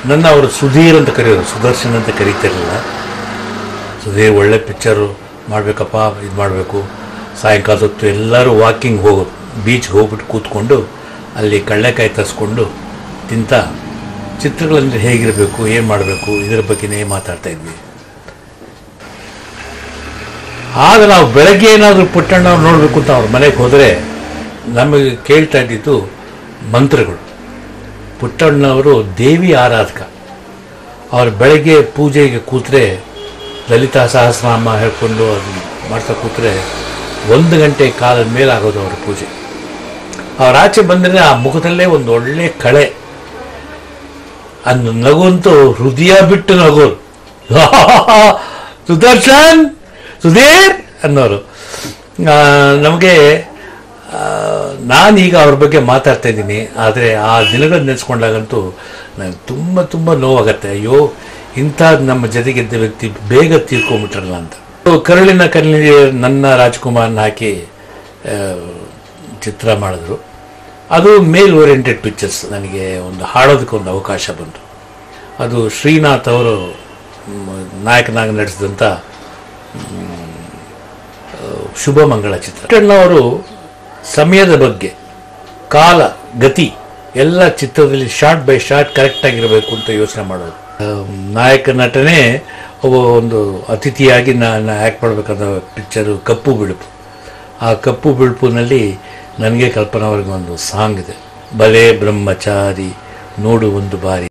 ನನ್ನ ಅವರು ಸುಧೀರ್ ಅಂತ ಕರೆಯೋರು ಸುದರ್ಶನ್ ಅಂತ ಕರೀತಿರಲಿಲ್ಲ ಸುಧೀರ್ ಒಳ್ಳೆ ಪಿಕ್ಚರು ಮಾಡಬೇಕಪ್ಪ ಇದು ಮಾಡಬೇಕು ಸಾಯಂಕಾಲದ ಹೊತ್ತು ಎಲ್ಲರೂ ವಾಕಿಂಗ್ ಹೋಗೋದು ಬೀಚ್ಗೆ ಹೋಗ್ಬಿಟ್ಟು ಕೂತ್ಕೊಂಡು ಅಲ್ಲಿ ಕಳ್ಳೆಕಾಯಿ ತರಿಸ್ಕೊಂಡು ತಿಂತ ಚಿತ್ರಗಳಂದ್ರೆ ಹೇಗಿರಬೇಕು ಏನು ಮಾಡಬೇಕು ಇದರ ಬಗ್ಗೆನೇ ಮಾತಾಡ್ತಾ ಇದ್ವಿ ಆಗ ನಾವು ಬೆಳಗ್ಗೆ ಏನಾದರೂ ಪುಟ್ಟಣ್ಣ ನೋಡಬೇಕು ಅಂತ ಅವ್ರ ಮನೆಗೆ ಹೋದರೆ ನಮಗೆ ಕೇಳ್ತಾ ಇದ್ದಿದ್ದು ಮಂತ್ರಗಳು ಪುಟ್ಟಣ್ಣವರು ದೇವಿ ಆರಾಧಕ ಅವ್ರು ಬೆಳಗ್ಗೆ ಪೂಜೆಗೆ ಕೂತ್ರೆ ಲಲಿತಾ ಸಹಸ್ರನಾಮ ಹೇಳ್ಕೊಂಡು ಅದು ಮಾಡ್ತಾ ಕೂತ್ರೆ ಒಂದು ಗಂಟೆ ಕಾಲದ ಮೇಲೆ ಆಗೋದು ಅವ್ರ ಪೂಜೆ ಅವ್ರ ಆಚೆ ಬಂದರೆ ಆ ಮುಖದಲ್ಲೇ ಒಂದು ಒಳ್ಳೆ ಕಳೆ ಅನ್ನು ನಗುವಂತೂ ಹೃದಯ ಬಿಟ್ಟು ನಗೋರು ಸುದರ್ಶನ್ ಸುಧೀರ್ ಅನ್ನೋರು ಆ, ನಮಗೆ ನಾನೀಗ ಅವ್ರ ಬಗ್ಗೆ ಮಾತಾಡ್ತಾ ಇದ್ದೀನಿ ಆದರೆ ಆ ದಿನಗಳು ನೆನೆಸ್ಕೊಂಡಾಗಂತೂ ನನಗೆ ತುಂಬ ತುಂಬ ನೋವಾಗತ್ತೆ ಅಯ್ಯೋ ಇಂಥ ನಮ್ಮ ಜೊತೆಗಿದ್ದ ವ್ಯಕ್ತಿ ಬೇಗ ತೀರ್ಕೊಂಬಿಟ್ರಲ್ಲ ಅಂತ ಕರುಳಿನ ಕಲ್ಲಿಗೆ ನನ್ನ ರಾಜ್ಕುಮಾರ್ನ ಹಾಕಿ ಆ, ಚಿತ್ರ ಮಾಡಿದ್ರು ಅದು ಮೇಲ್ ಓರಿಯೆಂಟೆಡ್ ಪಿಕ್ಚರ್ಸ್ ನನಗೆ ಒಂದು ಹಾಡೋದಕ್ಕೆ ಒಂದು ಅವಕಾಶ ಬಂತು ಅದು ಶ್ರೀನಾಥ್ ಅವರು ಮ್, ನಾಯಕನಾಗಿ ನಡೆಸಿದಂಥ ಶುಭ ಮಂಗಳ ಚಿತ್ರ ಅವರು ಸಮಯದ ಬಗ್ಗೆ ಕಾಲ ಗತಿ ಎಲ್ಲ ಚಿತ್ರದಲ್ಲಿ ಶಾರ್ಟ್ ಬೈ ಶಾರ್ಟ್ ಕರೆಕ್ಟ್ ಆಗಿರಬೇಕು ಅಂತ ಯೋಚನೆ ಮಾಡೋದು ಆ, ನಾಯಕ ನಟನೆ ಒಬ್ಬ ಒಂದು ಅತಿಥಿಯಾಗಿ ನಾನು ಆ್ಯಕ್ಟ್ ಮಾಡಬೇಕಾದ ಪಿಕ್ಚರು ಕಪ್ಪು ಬಿಳುಪು ಆ ಕಪ್ಪು ಬಿಳುಪಿನಲ್ಲಿ ನನಗೆ ಕಲ್ಪನಾ ಅವ್ರಿಗೆ ಒಂದು ಸಾಂಗ್ ಇದೆ ಬಲೆ ಬ್ರಹ್ಮಚಾರಿ ನೋಡು ಒಂದು ಬಾರಿ